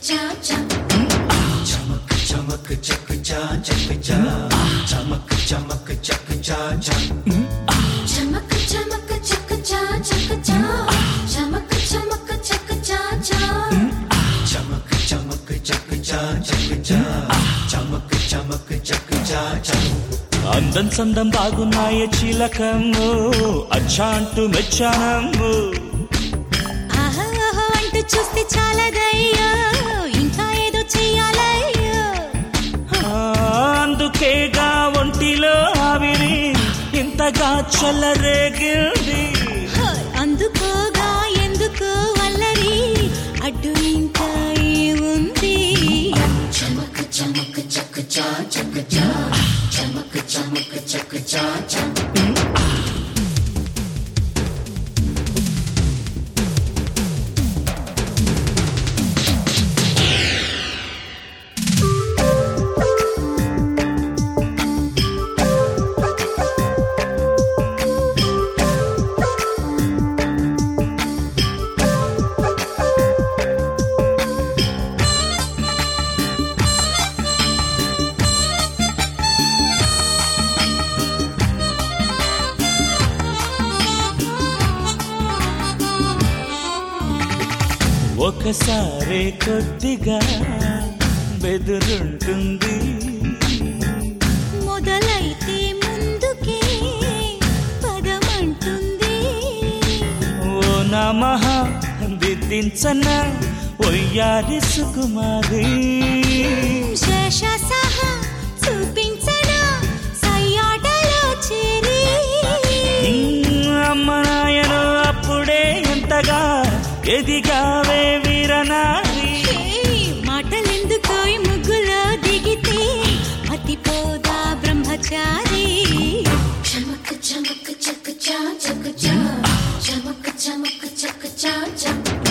cha cha. Chamaka chamaka chaka cha chaka cha. Chamaka chamaka chaka cha cha. అందం సందం బాగున్నాయ చిలకమ్ము అచ్చాంటు మెచ్చానమ్ము ఆహా ఆహా అంటూ చూస్తే చాలదయ్యో ఇంకా ఏదో చెయ్యాలయ్యో ఆ, అందుకేగా ఒంటిలో ఆవిరి ఇంతగా చల్లరేగింది హోయ్, అందుకోగా ఎందుకో వల్లరి అడ్డు ఇంకా ఏముంది Chamaka chamaka chaka cha chaka cha. Chamaka chamaka chaka cha cha. ఒకసారి కొద్దిగా బెదురుంటుంది మొదలైతే ముందుకే పదమంటుంది ఓ నమః దిద్దించన ఒయ్యారి సుకుమారి శేష సహా చూపించనా సయ్యాటలో చేరి అమ్మ నాయను అప్పుడే ఎంతగా ఎదిగావే వీరనారి ఏయ్, మాటలెందుకోయ్ ముగ్గులో దిగితే మతిపోదా బ్రహ్మచారి Chamaka chamaka chaka cha chaka cha. Chamaka chamaka chaka cha cha.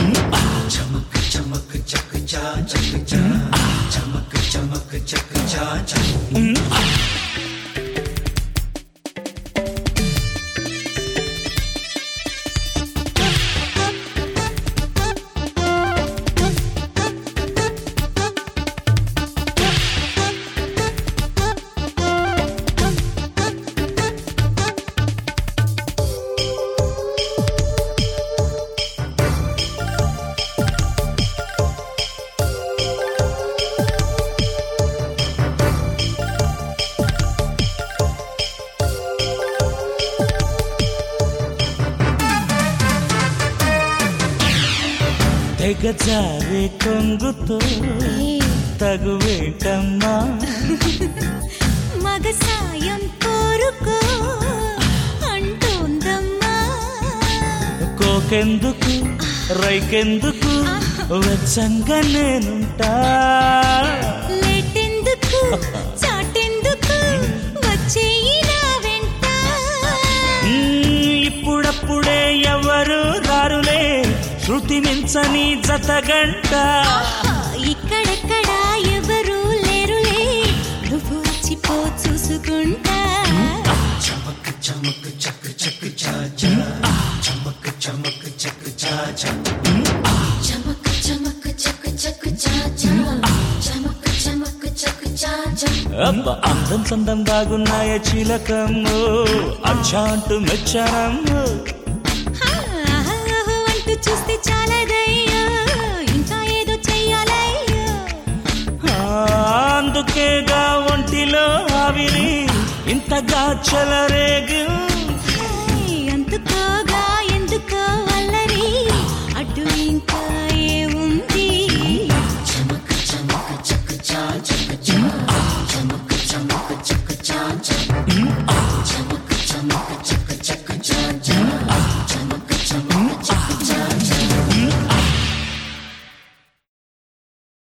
తెగజారే కొంగుతో ఏయ్, తగువేటమ్మా మగ సాయం కోరుకో అంటోందమ్మా కోకెందుకు రైకెందుకు వెచ్చంగా నేనుంటా లేటెందుకు చాటెందుకు వచ్చేయి నా వెంట మ్మ్, ఇప్పుడప్పుడే ఎవరు రారులే శృతి మించని జతగంట ఆహా, ఇక్కడెక్కడ ఎవరు లేరులే నువ్వు వచ్చిపో చూసుకుంటా Chamaka chamaka chaka chaka cha cha. Chamaka chamaka chaka cha cha. అబ్బ అందం సందం బాగున్నాయ చిలకమ్ము అచ్చాంటు మెచ్చనమ్ము హా, ఆహా, ఆహా అంటూ చూస్తే చాలదయ్యో ఇంకా ఏదో చెయ్యాలయ్యో ఆ, అందుకేగా ఒంటిలో ఆవిరి ఇంతగా చెలరేగింది